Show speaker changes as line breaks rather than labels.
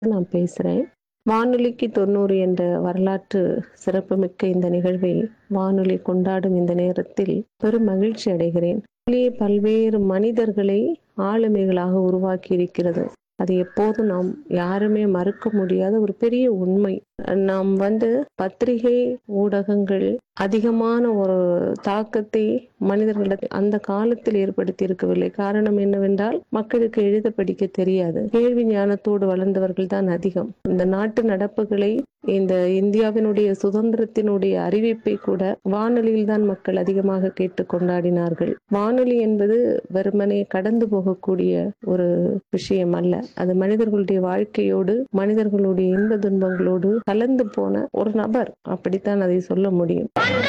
நான் பேசுறேன். வானொலிக்கு 90 என்ற வரலாற்று சிறப்புமிக்க இந்த நிகழ்வை வானொலி கொண்டாடும் இந்த நேரத்தில் பெரும் மகிழ்ச்சி அடைகிறேன். வானொலி பல்வேறு மனிதர்களை ஆளுமைகளாக உருவாக்கி இருக்கிறது. அது எப்போதும் நாம் யாருமே மறுக்க முடியாத ஒரு பெரிய உண்மை. நாம் வந்து பத்திரிகை, ஊடகங்கள் அதிகமான ஒரு தாக்கத்தை மனிதர்களிடத்தில் அந்த காலத்தில் ஏற்படுத்தி இருக்கவில்லை. காரணம் என்னவென்றால் மக்களுக்கு எழுத படிக்க தெரியாது. கேள்வி ஞானத்தோடு வளர்ந்தவர்கள் தான் அதிகம். இந்த நாட்டு நடப்புகளை இந்த இந்தியாவினுடைய சுதந்திரத்தினுடைய அறிவிப்பை கூட வானொலியில் தான் மக்கள் அதிகமாக கேட்டு கொண்டாடினார்கள். வானொலி என்பது வெறுமனே கடந்து போகக்கூடிய ஒரு விஷயம் அல்ல. அது மனிதர்களுடைய வாழ்க்கையோடு, மனிதர்களுடைய இன்ப துன்பங்களோடு கலந்து போன ஒரு நபர். அப்படித்தான் அதை சொல்ல முடியும்.